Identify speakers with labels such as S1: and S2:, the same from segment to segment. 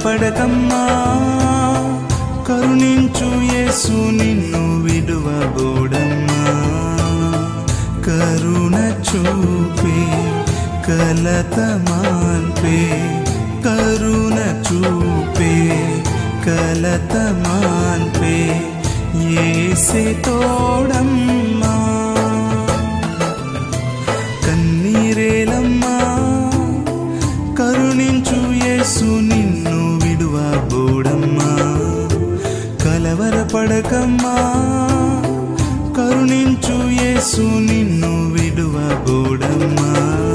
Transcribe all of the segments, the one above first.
S1: కలవరపడకమ్మా కరుణించు యేసు నిన్ను విడువబోడమ్మా కరుణ చూపే కలత మాన్పే కరుణ చూపే కలత మాన్పే ఏసే తోడమ్మా కన్నీరేలమ్మా కరుణించు యేసు నిన్ను విడువబోడమ్మా కలవరపడకమ్మా కరుణించు యేసు నిన్ను విడువబోడమ్మా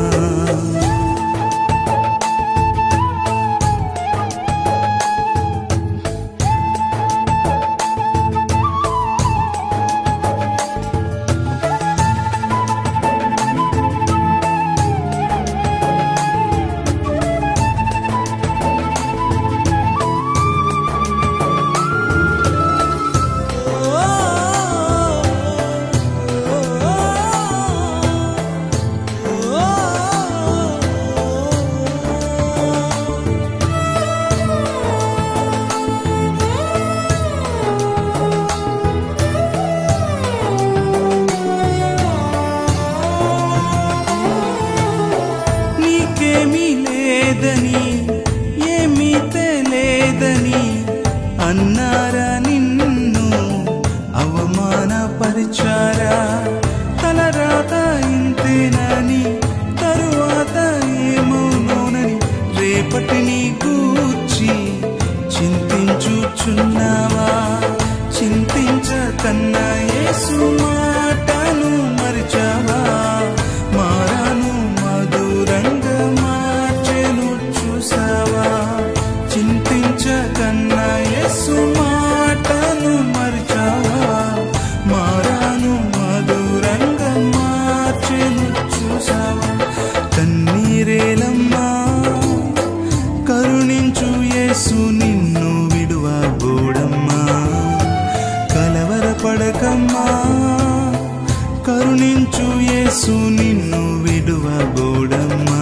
S1: నీకేమీ లేదని ఏమీ తెలియదని అన్నారా నిన్ను అవమానపరిచారా తలరాత ఇంతేనని తరువాత ఏమవునోనని రేపటిని గూర్చి చింతించుచున్నావా చింతించకన్నా యేసు మాటను మరిచావా మారాను మధురంగా మార్చెను చూసావా చింతించకన్నా యేసు మాటను మరిచావా మారాను మధురంగా మార్చెను చూసావా కన్నీరేలమ్మా కరుణించు యేసు నిన్ను విడువబోడమ్మా కలవరపడకమ్మా కరుణించు యేసు నిన్ను విడువబోడమ్మా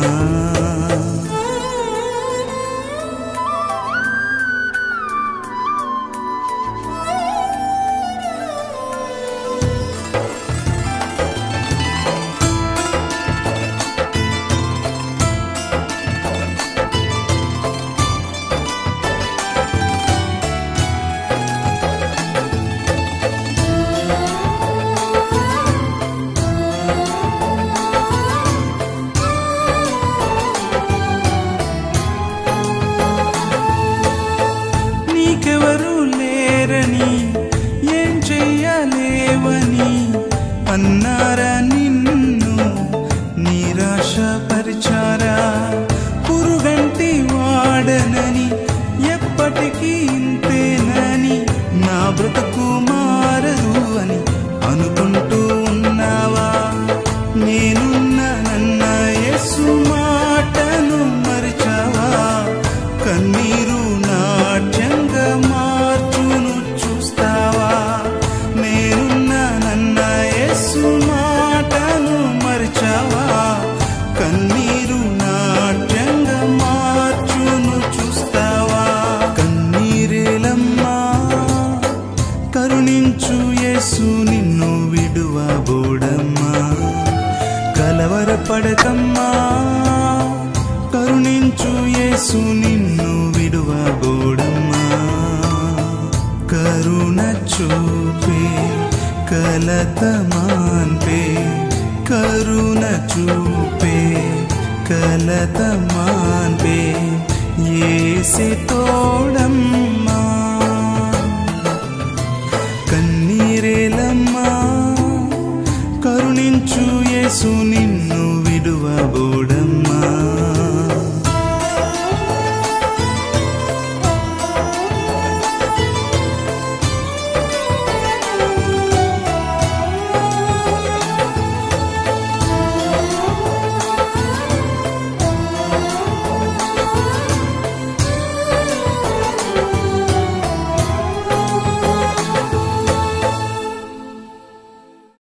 S1: నీకెవరు లేరని ఏం చెయ్యలేవని అన్నారా నిన్ను నిరాశ పరిచారా పురుగంటి వాడనని ఎప్పటికీ ఇంతేనని నా బ్రతుకు మారదు అని అనుకుంటూ ఉన్నావా నేనున్నానన్న యేసు మాటను మరిచావా కన్నీరు నాట్యంగా మార్చును చూస్తావా నేనున్నానన్న యేసు మాటను మరిచావా కన్నీరు నాట్యంగా మార్చును చూస్తావా కన్నీరేలమ్మా కరుణించు యేసు నిన్ను విడువబోడమ్మా కలవరపడకమ్మా కరుణించు యేసు నిన్ను విడువబోడమ్మా కరుణ చూపే కలత మాన్పే కరుణ చూపే కలత మాన్పే ఏసి తోడమ్మా కన్నీరేలమ్మా కరుణించు యేసు నిన్ను